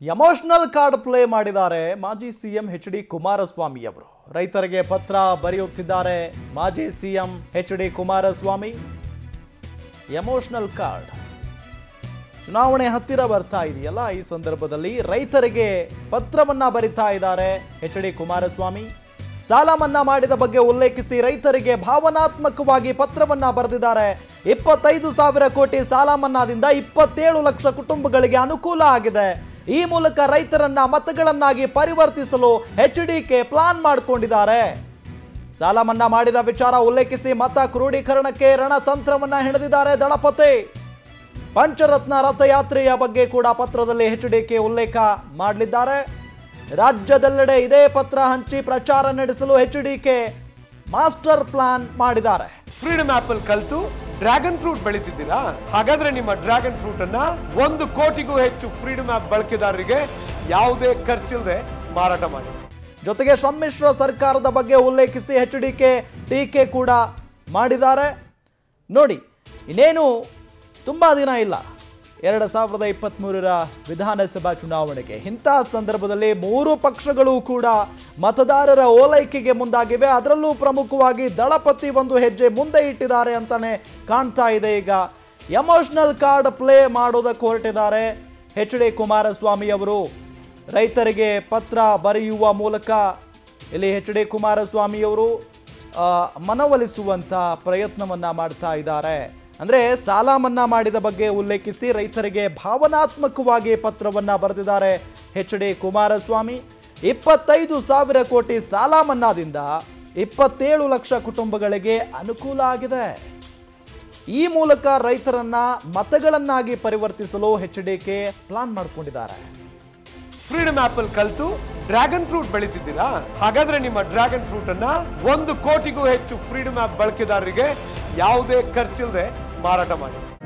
emotional card play ಮಾಡಿದ್ದಾರೆ ಮಾಜಿ CM H D Kumaraswamy ಅವರು ರೈತರಿಗೆ ಪತ್ರ ಬರೆಯುತ್ತಿದ್ದಾರೆ ಮಾಜಿ CM H D Kumaraswamy emotional card ಚುನಾವಣೆ ಹತ್ತಿರ ಬರ್ತಾ ಇದೆಯಲ್ಲ ಈ ಸಂದರ್ಭದಲ್ಲಿ ರೈತರಿಗೆ ಪತ್ರವನ್ನ ಬರಿತಾ ಇದ್ದಾರೆ ಎಚ್ ಡಿ ಕುಮಾರಸ್ವಾಮಿ ಸಾಲ ಮನ್ನಾ ಮಾಡಿದ ಬಗ್ಗೆ ಉಲ್ಲೇಖಿಸಿ ರೈತರಿಗೆ ಭಾವನಾತ್ಮಕವಾಗಿ ಪತ್ರವನ್ನ ಬರೆದಿದ್ದಾರೆ ಇಪ್ಪತ್ತೈದು ಸಾವಿರ ಕೋಟಿ ಸಾಲ ಮನ್ನಾದಿಂದ ಇಪ್ಪತ್ತೇಳು ಲಕ್ಷ ಕುಟುಂಬಗಳಿಗೆ ಅನುಕೂಲ ಆಗಿದೆ ಈ ಮೂಲಕ ರೈತರನ್ನ ಮತಗಳನ್ನಾಗಿ ಪರಿವರ್ತಿಸಲು ಎಚ್ ಡಿಕೆ ಪ್ಲಾನ್ ಮಾಡಿಕೊಂಡಿದ್ದಾರೆ ಸಾಲ ಮನ್ನಾ ಮಾಡಿದ ವಿಚಾರ ಉಲ್ಲೇಖಿಸಿ ಮತ ಕ್ರೋಢೀಕರಣಕ್ಕೆ ರಣತಂತ್ರವನ್ನ ಹೆಣೆದಿದ್ದಾರೆ ದಳಪತಿ ಪಂಚರತ್ನ ರಥಯಾತ್ರೆಯ ಬಗ್ಗೆ ಕೂಡ ಪತ್ರದಲ್ಲಿ ಎಚ್ಡಿಕೆ ಉಲ್ಲೇಖ ಮಾಡಲಿದ್ದಾರೆ ರಾಜ್ಯದೆಲ್ಲೆಡೆ ಇದೇ ಪತ್ರ ಹಂಚಿ ಪ್ರಚಾರ ನಡೆಸಲು ಎಚ್ಡಿಕೆ ಮಾಸ್ಟರ್ ಪ್ಲಾನ್ ಮಾಡಿದ್ದಾರೆ ಫ್ರೀಡಮ್ ಆಪ್ ಅಲ್ಲಿ ಕಲ್ತು ಡ್ರ್ಯಾಗನ್ ಫ್ರೂಟ್ ಬೆಳೀತಿದ್ದೀರಾ ಹಾಗಾದ್ರೆ ನಿಮ್ಮ ಡ್ರ್ಯಾಗನ್ ಫ್ರೂಟ್ ಅನ್ನ ಒಂದು ಕೋಟಿಗೂ ಹೆಚ್ಚು ಫ್ರೀಡಮ್ ಆಪ್ ಬಳಕೆದಾರರಿಗೆ ಯಾವುದೇ ಖರ್ಚಿಲ್ಲದೆ ಮಾರಾಟ ಮಾಡಿ ಜೊತೆಗೆ ಸಮ್ಮಿಶ್ರ ಸರ್ಕಾರದ ಬಗ್ಗೆ ಉಲ್ಲೇಖಿಸಿ ಎಚ್ಡಿಕೆ ಟೀಕೆ ಕೂಡ ಮಾಡಿದ್ದಾರೆ ನೋಡಿ ಇನ್ನೇನು ತುಂಬ ದಿನ ಇಲ್ಲ ಎರಡು ಸಾವಿರದ ಇಪ್ಪತ್ತ್ಮೂರರ ವಿಧಾನಸಭಾ ಚುನಾವಣೆಗೆ ಇಂತಹ ಸಂದರ್ಭದಲ್ಲಿ ಮೂರು ಪಕ್ಷಗಳು ಕೂಡ ಮತದಾರರ ಓಲೈಕೆಗೆ ಮುಂದಾಗಿವೆ ಅದರಲ್ಲೂ ಪ್ರಮುಖವಾಗಿ ದಳಪತಿ ಒಂದು ಹೆಜ್ಜೆ ಮುಂದೆ ಇಟ್ಟಿದ್ದಾರೆ ಅಂತಾನೆ ಕಾಣ್ತಾ ಇದೆ ಈಗ ಎಮೋಷನಲ್ ಕಾರ್ಡ್ ಪ್ಲೇ ಮಾಡೋದಕ್ಕೆ ಹೊರಟಿದ್ದಾರೆ ಎಚ್ ಡಿ ಕುಮಾರಸ್ವಾಮಿ ಅವರು ರೈತರಿಗೆ ಪತ್ರ ಬರೆಯುವ ಮೂಲಕ ಇಲ್ಲಿ ಎಚ್ ಡಿ ಕುಮಾರಸ್ವಾಮಿಯವರು ಆ, ಮನವೊಲಿಸುವಂತ ಪ್ರಯತ್ನವನ್ನ ಮಾಡ್ತಾ ಇದ್ದಾರೆ ಅಂದ್ರೆ ಸಾಲ ಮನ್ನಾ ಮಾಡಿದ ಬಗ್ಗೆ ಉಲ್ಲೇಖಿಸಿ ರೈತರಿಗೆ ಭಾವನಾತ್ಮಕವಾಗಿ ಪತ್ರವನ್ನ ಬರೆದಿದ್ದಾರೆ ಎಚ್ ಡಿ ಕುಮಾರಸ್ವಾಮಿ ಇಪ್ಪತ್ತೈದು ಸಾವಿರ ಕೋಟಿ ಸಾಲ ಮನ್ನಾದಿಂದ ಇಪ್ಪತ್ತೇಳು ಲಕ್ಷ ಕುಟುಂಬಗಳಿಗೆ ಅನುಕೂಲ ಆಗಿದೆ ಈ ಮೂಲಕ ರೈತರನ್ನ ಮತಗಳನ್ನಾಗಿ ಪರಿವರ್ತಿಸಲು ಎಚ್ ಡಿಕೆ ಪ್ಲಾನ್ ಮಾಡಿಕೊಂಡಿದ್ದಾರೆ ಫ್ರೀಡಮ್ ಆಪ್ ಅಲ್ಲಿ ಕಲ್ತು ಡ್ರ್ಯಾಗನ್ ಫ್ರೂಟ್ ಬೆಳೀತಿದ್ದೀರಾ ಹಾಗಾದ್ರೆ ನಿಮ್ಮ ಡ್ರ್ಯಾಗನ್ ಫ್ರೂಟ್ ಅನ್ನ ಒಂದು ಕೋಟಿಗೂ ಹೆಚ್ಚು ಫ್ರೀಡಮ್ ಆಪ್ ಬಳಕೆದಾರರಿಗೆ ಯಾವುದೇ ಖರ್ಚಿಲ್ಲದೆ ಮಾರಾಟ ಮಾಡಿ